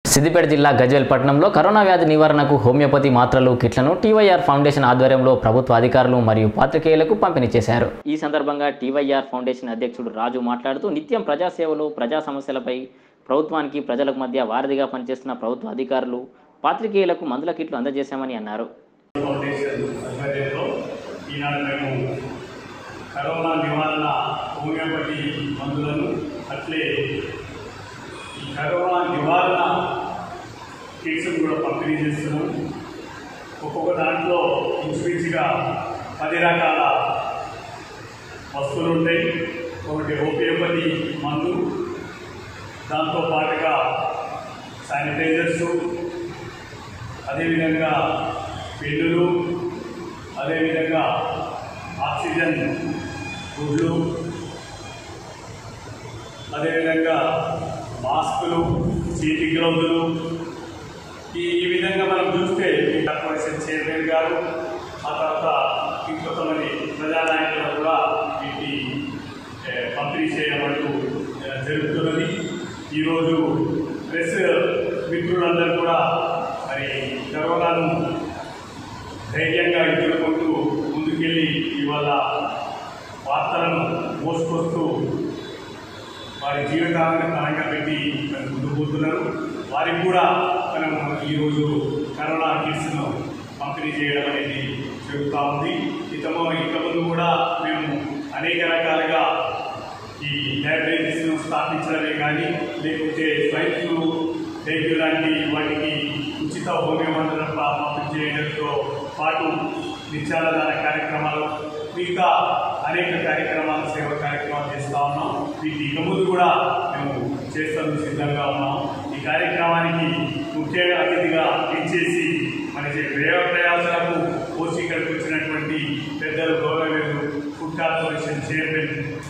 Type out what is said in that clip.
సిద్దిపేట జిల్లా గజ్వేల్ పట్టణంలో కరోనా వ్యాధి నివారణకు హోమియోపతి మాత్రలు కిట్లను టీవైఆర్ ఫౌండేషన్ ఆధ్వర్యంలో ప్రభుత్వ అధికారులు మరియు పాత్రికేయులకు పంపిణీ చేశారు ఈ సందర్భంగా టీవైఆర్ ఫౌండేషన్ అధ్యక్షుడు రాజు మాట్లాడుతూ నిత్యం ప్రజాసేవలు ప్రజా సమస్యలపై ప్రభుత్వానికి ప్రజలకు మధ్య వారధిగా పనిచేస్తున్న ప్రభుత్వ అధికారులు పాత్రికేయులకు మందుల కిట్లు అందజేశామని అన్నారు ఫౌండేషన్ ఆధ్వర్యంలో ఈనాడు మేము కరోనా నివారణ హోమియోపతి మందులను అట్లే ఈ కరోనా నివారణ కిట్స్ కూడా పంపిణీ చేస్తున్నాం ఒక్కొక్క దాంట్లో ఇంచుమించుగా పది రకాల వస్తువులు ఉంటాయి ఒకటి హోమియోపతి మందు దాంతో పాటుగా శానిటైజర్సు అదేవిధంగా పెన్నులు అదేవిధంగా ఆక్సిజన్ గుడ్లు అదేవిధంగా మాస్కులు చేతి గ్లౌజులు ఈ ఈ విధంగా మనం చూస్తే ఈ కార్పొరేషన్ చైర్మన్ గారు ఆ తర్వాత ఇంకొంతమంది ప్రజానాయకులు కూడా వీటిని ఏ, పంపిణీ చేయడం అంటూ ఏ, జరుగుతున్నది ఈరోజు ప్రెస్ మిత్రులందరూ కూడా మరి కరోనాను ధైర్యంగా ఎదుర్కొంటూ ముందుకెళ్ళి ఇవాళ వార్తలను మోసుకొస్తూ వారి జీవితాలను పరంగా పెట్టి మరి ముందుకు పోతున్నారు వారికి కూడా మనం ఈరోజు కరోనా కిట్స్ను పంపిణీ చేయడం అనేది జరుగుతూ ఉంది ఇతము ఇంతకుముందు కూడా మేము అనేక రకాలుగా ఈ లైబ్రరీస్ను స్థాపించడమే కానీ లేకుంటే స్వైన్ ఫ్లూ డెంగ్యూ లాంటి వాటికి ఉచిత హోమియో మందులను ప- పంపిణీ చేయడంతో పాటు నిత్యాలదాన కార్యక్రమాలు మిగతా అనేక కార్యక్రమాలు సేవ కార్యక్రమాలు చేస్తూ ఉన్నాం వీటి ఇక ముందు కూడా మేము చేస్తాము సిద్ధంగా ఉన్నాం ఈ కార్యక్రమానికి ముఖ్య అతిథిగా ఇచ్చేసి మనకి వ్యయ ప్రయాసాలకు పోషి ఇక్కడికి వచ్చినటువంటి పెద్దలు గౌరవీయులు ఫుడ్ కార్పొరేషన్ చైర్మన్